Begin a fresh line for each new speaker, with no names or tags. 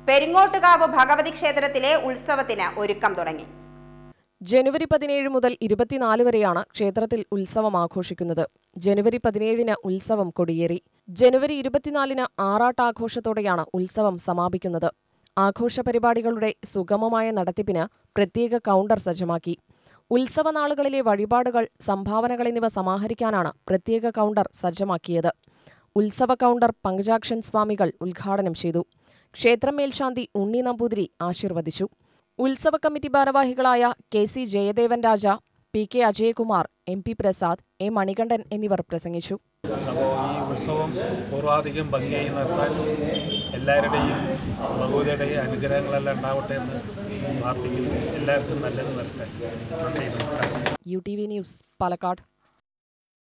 പെരിങ്ങോട്ടുകാവ് ഭഗവതി ക്ഷേത്രത്തിലെ ഉത്സവത്തിന് ഒരുക്കം തുടങ്ങി
ജനുവരി പതിനേഴ് മുതൽ ഇരുപത്തിനാല് വരെയാണ് ക്ഷേത്രത്തിൽ ഉത്സവം ആഘോഷിക്കുന്നത് ജനുവരി പതിനേഴിന് ഉത്സവം കൊടിയേറി ജനുവരി ഇരുപത്തിനാലിന് ആറാട്ടാഘോഷത്തോടെയാണ് ഉത്സവം സമാപിക്കുന്നത് ആഘോഷ പരിപാടികളുടെ സുഗമമായ നടത്തിപ്പിന് പ്രത്യേക കൗണ്ടർ സജ്ജമാക്കി ഉത്സവ നാളുകളിലെ വഴിപാടുകൾ സംഭാവനകൾ എന്നിവ സമാഹരിക്കാനാണ് പ്രത്യേക കൗണ്ടർ സജ്ജമാക്കിയത് ഉത്സവ കൗണ്ടർ പങ്കജാക്ഷൻ സ്വാമികൾ ഉദ്ഘാടനം ചെയ്തു ക്ഷേത്രം മേൽശാന്തി ഉണ്ണി നമ്പൂതിരി ആശീർവദിച്ചു ഉത്സവ കമ്മിറ്റി ഭാരവാഹികളായ K C Jayadevan Raja P K Ajayakumar M P Prasad A Manikandan എന്നിവർ പ്രസംഗിച്ചു
അപ്പോൾ ഈ ഉത്സവം പൂർവാധികം ഭംഗിയായി നടത്താൻ എല്ലാവരുടെയും ഭഗവതിയുടെയും അനുഗ്രഹങ്ങളെല്ലാം ഉണ്ടാവട്ടെ എന്ന് പ്രാർത്ഥിക്കുന്നു എല്ലാവർക്കും നല്ലത് വരട്ടെ നന്ദി നമസ്കാരം
U T V news Palakkad